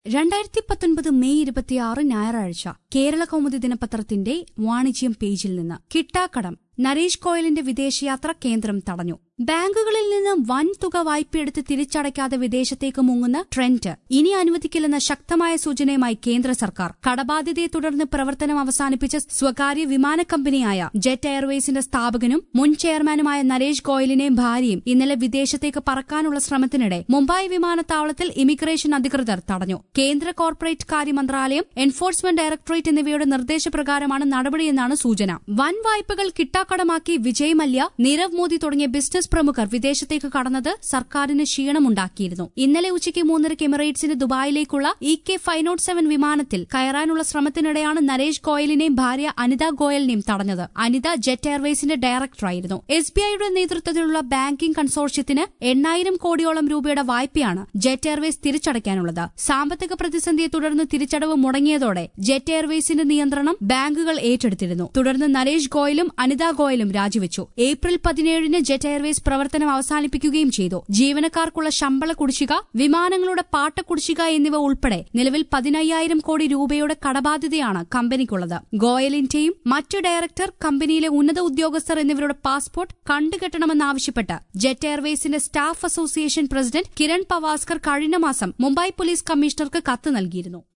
രണ്ടായിരത്തി പത്തൊൻപത് മെയ് ഇരുപത്തിയാറ് ഞായറാഴ്ച കേരള കൗമുദി ദിനപത്രത്തിന്റെ വാണിജ്യം പേജിൽ നിന്ന് കിട്ടാക്കടം നരേഷ് ഗോയലിന്റെ വിദേശയാത്ര കേന്ദ്രം തടഞ്ഞു ബാങ്കുകളിൽ നിന്ന് വൻ തുക വായ്പയെടുത്ത് തിരിച്ചടയ്ക്കാതെ വിദേശത്തേക്ക് മുങ്ങുന്ന ട്രെൻഡ് ഇനി അനുവദിക്കില്ലെന്ന ശക്തമായ സൂചനയുമായി കേന്ദ്ര സർക്കാർ കടബാധ്യതയെ തുടർന്ന് പ്രവർത്തനം അവസാനിപ്പിച്ച സ്വകാര്യ വിമാന കമ്പനിയായ ജെറ്റ് എയർവേസിന്റെ സ്ഥാപകനും മുൻ ചെയർമാനുമായ നരേഷ് ഗോയലിനെയും ഭാര്യയും ഇന്നലെ വിദേശത്തേക്ക് പറക്കാനുള്ള ശ്രമത്തിനിടെ മുംബൈ വിമാനത്താവളത്തിൽ ഇമിഗ്രേഷൻ അധികൃതർ തടഞ്ഞു കേന്ദ്ര കോർപ്പറേറ്റ് കാര്യ മന്ത്രാലയം എൻഫോഴ്സ്മെന്റ് ഡയറക്ടറേറ്റ് എന്നിവയുടെ നിർദ്ദേശപ്രകാരമാണ് നടപടിയെന്നാണ് സൂചന വൻ വായ്പകൾ കിട്ടാക്കടമാക്കി വിജയ് മല്യ നീരവ് മോദി തുടങ്ങിയ ബിസിനസ് പ്രമുഖർ വിദേശത്തേക്ക് കടന്നത് സർക്കാരിന് ക്ഷീണമുണ്ടാക്കിയിരുന്നു ഇന്നലെ ഉച്ചയ്ക്ക് മൂന്നരയ്ക്ക് എമിറേറ്റ്സിന് ദുബായിലേക്കുള്ള E K five nought seven വിമാനത്തിൽ കയറാനുള്ള ശ്രമത്തിനിടെയാണ് നരേഷ് ഗോയലിനെയും ഭാര്യ അനിത ഗോയലിനെയും തടഞ്ഞത് അനിത ജെറ്റ് എയർവേസിന്റെ ഡയറക്ടറായിരുന്നു എസ് ബി ഐയുടെ നേതൃത്വത്തിലുള്ള ബാങ്കിംഗ് കൺസോർഷ്യത്തിന് എണ്ണായിരം കോടിയോളം രൂപയുടെ വായ്പയാണ് ജെറ്റ് എയർവേസ് തിരിച്ചടയ്ക്കാനുള്ളത് സാമ്പത്തിക പ്രതിസന്ധിയെ തുടർന്ന് തിരിച്ചടവ് മുടങ്ങിയതോടെ ജെറ്റ് എയർവേസിന്റെ നിയന്ത്രണം ബാങ്കുകൾ ഏറ്റെടുത്തിരുന്നു തുടർന്ന് നരേഷ് ഗോയലും അനിത ഗോയലും രാജിവെച്ചു ഏപ്രിൽ പതിനേഴിന് ജെറ്റ് എയർവേസ് പ്രവർത്തനം അവസാനിപ്പിക്കുകയും ചെയ്തു ജീവനക്കാർക്കുള്ള ശമ്പള കുടിശ്ശിക വിമാനങ്ങളുടെ പാട്ട കുടിശ്ശിക എന്നിവ ഉൾപ്പെടെ നിലവിൽ പതിനയ്യായിരം കോടി രൂപയുടെ കടബാധ്യതയാണ് കമ്പനിക്കുള്ളത് ഗോയലിന്റെയും മറ്റു ഡയറക്ടർ കമ്പനിയിലെ ഉന്നത ഉദ്യോഗസ്ഥർ എന്നിവരുടെ പാസ്പോർട്ട് കണ്ടുകെട്ടണമെന്നാവശ്യപ്പെട്ട് ജെറ്റ് എയർവേസിന്റെ staff association president Kiran Pawaskar കഴിഞ്ഞ മാസം മുംബൈ പോലീസ് കമ്മീഷണർക്ക് കത്ത് നൽകിയിരുന്നു